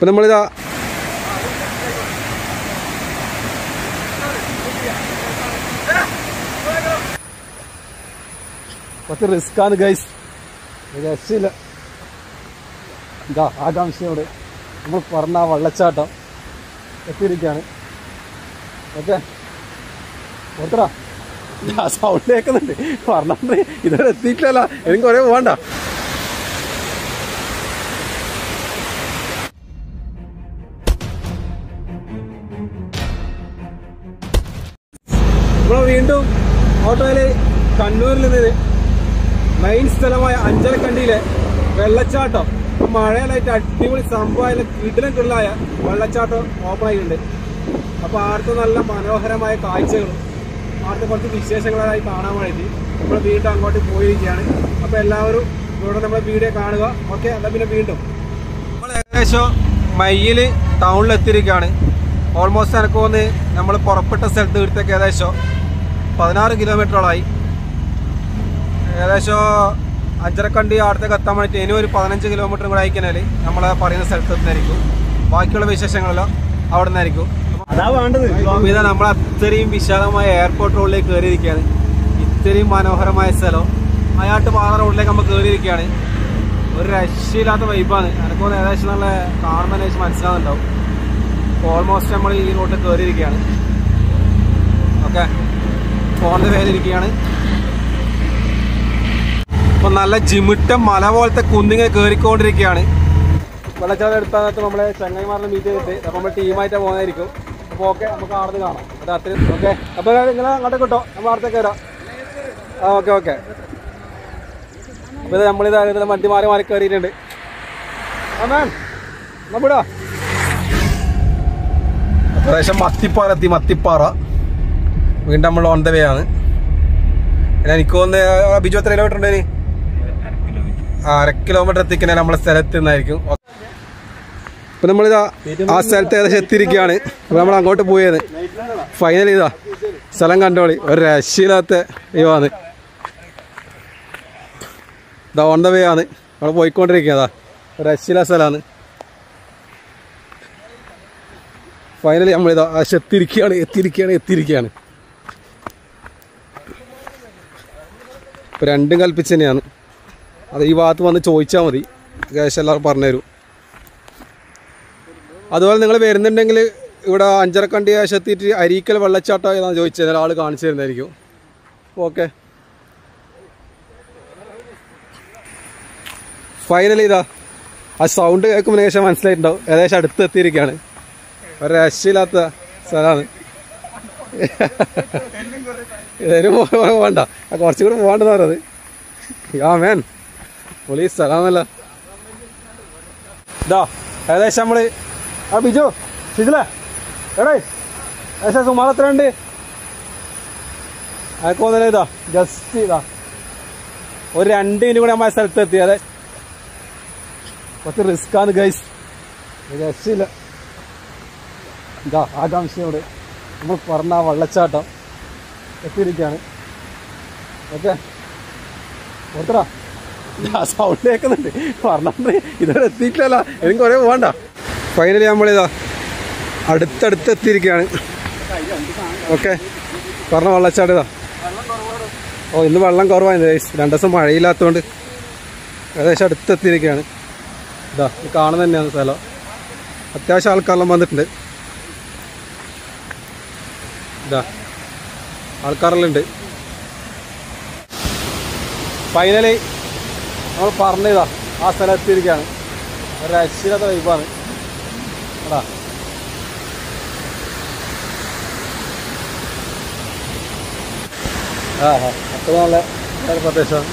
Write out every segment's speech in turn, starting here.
ഇപ്പം നമ്മളിതാ കുറച്ച് റിസ്ക്കാണ് ഗൈസ് രക്ഷയില്ല ഇതാ ആകാംക്ഷയോട് നമ്മൾ പറഞ്ഞ ആ വെള്ളച്ചാട്ടം എത്തിയിരിക്കുകയാണ് ഓക്കെ ഓർത്തടാ സൗണ്ട് കേൾക്കുന്നുണ്ട് പറഞ്ഞത് ഇതുവരെ എത്തിയിട്ടില്ല എനിക്ക് കുറേ പോകണ്ട നമ്മൾ വീണ്ടും ഓട്ടോയില് കണ്ണൂരിൽ നിന്ന് മെയിൻ സ്ഥലമായ അഞ്ചരക്കണ്ടിയിലെ വെള്ളച്ചാട്ടം ഇപ്പൊ മഴയിലായിട്ട് അടിപൊളി സംഭവമായ കിടിലം കിടലായ വെള്ളച്ചാട്ടം ഓപ്പൺ ആയിട്ടുണ്ട് അപ്പൊ ആർക്കും നല്ല മനോഹരമായ കാഴ്ചകളും ആർക്കും കുറച്ച് വിശേഷങ്ങളായി കാണാൻ വേണ്ടി നമ്മൾ വീണ്ടും അങ്ങോട്ട് പോയിരിക്കുകയാണ് അപ്പൊ എല്ലാവരും ഇവിടെ നമ്മുടെ വീഡിയോ കാണുക ഓക്കെ എന്നാ പിന്നെ വീണ്ടും നമ്മൾ ഏകദേശം മയ്യില് ടൗണിൽ എത്തിയിരിക്കുകയാണ് ഓൾമോസ്റ്റ് എനിക്ക് തോന്നുന്നു നമ്മൾ പുറപ്പെട്ട സ്ഥലത്ത് ഇവിടുത്തേക്ക് ഏകദേശം പതിനാറ് കിലോമീറ്ററോളായി ഏകദേശം അഞ്ചരക്കണ്ടി അടുത്തേക്ക് എത്താൻ വേണ്ടിയിട്ട് ഇനി ഒരു പതിനഞ്ച് കിലോമീറ്റർ കൂടെ അയക്കാനാൽ നമ്മളെ പറയുന്ന സ്ഥലത്ത് നിന്നായിരിക്കും ബാക്കിയുള്ള വിശേഷങ്ങളെല്ലാം അവിടെ നിന്നായിരിക്കും അതാ വേണ്ടത് അപ്പോൾ ഇതാ നമ്മൾ അത്രയും വിശാലമായ എയർപോർട്ട് റോഡിലേക്ക് കയറിയിരിക്കുകയാണ് ഇത്രയും മനോഹരമായ സ്ഥലം അയാട്ട് പാറ റോഡിലേക്ക് നമ്മൾ കയറിയിരിക്കുകയാണ് ഒരു രക്ഷയില്ലാത്ത വൈബാണ് എനിക്കൊന്ന് ഏകദേശം നല്ല കാണുമ്പോൾ ഏകദേശം മനസ്സിലാവുന്നുണ്ടാവും ഓൾമോസ്റ്റ് നമ്മൾ ഈ റോഡിൽ കയറിയിരിക്കുകയാണ് ഓക്കെ ഫോണിൻ്റെ പേരിരിക്കുകയാണ് ഇപ്പൊ നല്ല ജിമിട്ട മല പോലത്തെ കുന്നിങ്ങനെ കയറിക്കൊണ്ടിരിക്കുകയാണ് വെള്ളച്ചാട്ടം എടുത്താൽ നമ്മളെ ചങ്ങായിമാരുടെ മീറ്റ് ചെയ്തിട്ട് അപ്പൊ നമ്മൾ ടീമായിട്ട് പോകുന്നതായിരിക്കും അപ്പോൾ ഓക്കെ നമുക്ക് ആടുന്ന് കാണാം അത് അത്രയും ഓക്കെ അപ്പോൾ നിങ്ങൾ അങ്ങോട്ട് കിട്ടോ നമ്മൾ അടുത്തേക്ക് വരാം ആ ഓക്കെ ഓക്കെ അപ്പോൾ ഇത് നമ്മളിത് ഇതിൽ വണ്ടി മാറി മാറി കയറിയിട്ടുണ്ട് ആ മാൻ നമ്മടാ ഏകദേശം മത്തിപ്പാറ എത്തി മത്തിപ്പാറ വീണ്ടും നമ്മൾ ഓൺ ദ വേ ആണ് പിന്നെ എനിക്ക് തോന്നുന്നു ബിജു എത്ര കിലോമീറ്റർ ഉണ്ട് ഇനി ആ, അര കിലോമീറ്റർ എത്തിക്കണേ നമ്മളെ സ്ഥലത്ത് നിന്നായിരിക്കും ഇപ്പൊ നമ്മളിതാ ആ സ്ഥലത്ത് ഏകദേശം എത്തിയിരിക്കുകയാണ് ഇപ്പൊ നമ്മൾ അങ്ങോട്ട് പോയത് ഫൈനൽ ഇതാ സ്ഥലം കണ്ടോളി ഒരു രക്ഷയില്ലാത്ത ഇവാണ് ഇതാ ഓൺ ദ വേ ആണ് നമ്മൾ പോയിക്കൊണ്ടിരിക്കുന്നതാ ഒരു രക്ഷയില്ലാത്ത സ്ഥലമാണ് ഫൈനലി നമ്മളിതാ ആ എത്തിയിരിക്കുകയാണ് എത്തിയിരിക്കുകയാണ് എത്തിയിരിക്കുകയാണ് ഇപ്പൊ രണ്ടും കൽപ്പിച്ച് തന്നെയാണ് അത് ഈ ഭാഗത്ത് വന്ന് ചോദിച്ചാൽ മതി ഏകദേശം എല്ലാവരും പറഞ്ഞുതരും അതുപോലെ നിങ്ങൾ വരുന്നുണ്ടെങ്കിൽ ഇവിടെ അഞ്ചരക്കണ്ടി ശേഷം എത്തിയിട്ട് അരീക്കൽ വെള്ളച്ചാട്ടം ഏതാണെന്ന് ചോദിച്ചത് ഒരാൾ കാണിച്ചു തരുന്നതായിരിക്കും ഓക്കെ ഫൈനലി ഇതാ ആ സൗണ്ട് കേൾക്കുമ്പോൾ ഏകദേശം മനസ്സിലായിട്ടുണ്ടാവും ഏകദേശം അടുത്ത് എത്തിയിരിക്കുകയാണ് ഒരു രക്ഷയില്ലാത്ത സ്ഥലമാണ് ഇതിനും പോകണ്ട ആ കുറച്ചും കൂടെ പോകണ്ടെന്ന് പറഞ്ഞത് ആ മേൻ പൊളി സ്ഥലമാണല്ല ഇതാ ഏകദേശം നമ്മള് ആ ബിജു ഷിജിലേ എടേ ഏകദേശം സുമാർ എത്ര ഉണ്ട് അതൊക്കെ വന്നല്ലേ ഇതാ ജസ്റ്റ് ഇതാ ഒരു രണ്ട് മിനിറ്റ് കൂടെ നമ്മൾ ആ സ്ഥലത്ത് എത്തി അതെ കുറച്ച് റിസ്ക്കാണ് ഗൈസ് രക്ഷയില്ല ഇതാ ആകാംക്ഷയോട് നമ്മൾ പറഞ്ഞ ആ വെള്ളച്ചാട്ടം എത്തിയിരിക്കുകയാണ് ഓക്കെ ഓർത്തടാ സൗണ്ട് കേൾക്കുന്നുണ്ട് പറഞ്ഞത് ഇതുവരെ എത്തിയിട്ടില്ല എനിക്ക് കുറേ പോകണ്ട ഫൈനലി നമ്മളിതാ അടുത്തടുത്ത് എത്തിയിരിക്കുകയാണ് ഓക്കെ പറഞ്ഞ വെള്ളച്ചാട്ടം ഇതാ ഓ ഇന്ന് വെള്ളം കുറവായിരുന്നു guys. രണ്ട് ദിവസം മഴയില്ലാത്തതുകൊണ്ട് ഏകദേശം അടുത്തെത്തിയിരിക്കുകയാണ് ഇതാ ഈ കാണുന്ന തന്നെയാണ് സ്ഥലം അത്യാവശ്യം ആൾക്കാരെല്ലാം വന്നിട്ടുണ്ട് ഇതാ ആൾക്കാരെല്ലാം ഉണ്ട് ഫൈനലി നമ്മൾ പറഞ്ഞതാ ആ സ്ഥലം എത്തിയിരിക്കുകയാണ് ഒരു രക്ഷിതാത്ത വൈബാണ് എടാ ആ ആ അത്ര നല്ല നല്ല പ്രദേശമാണ്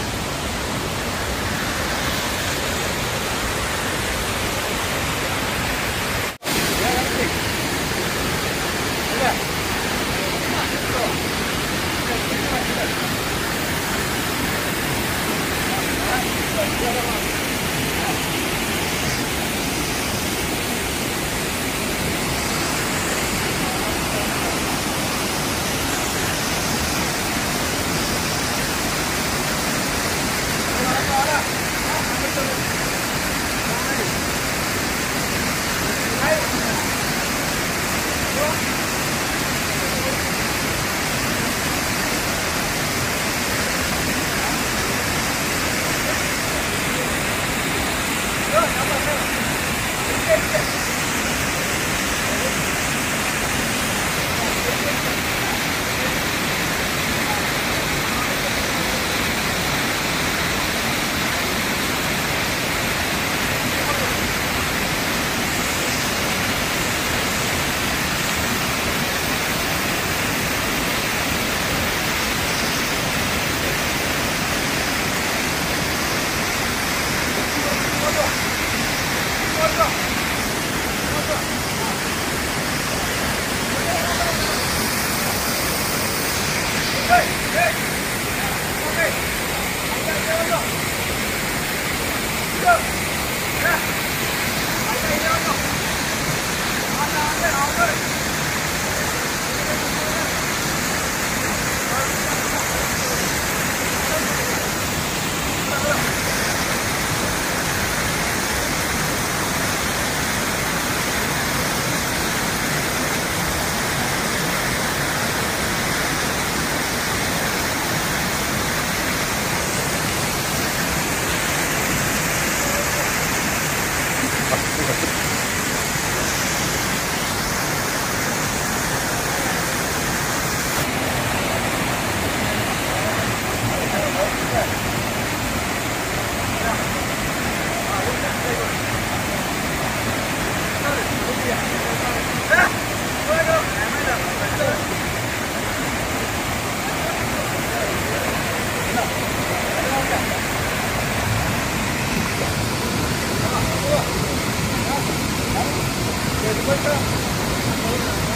ഇപ്പോഴത്തെ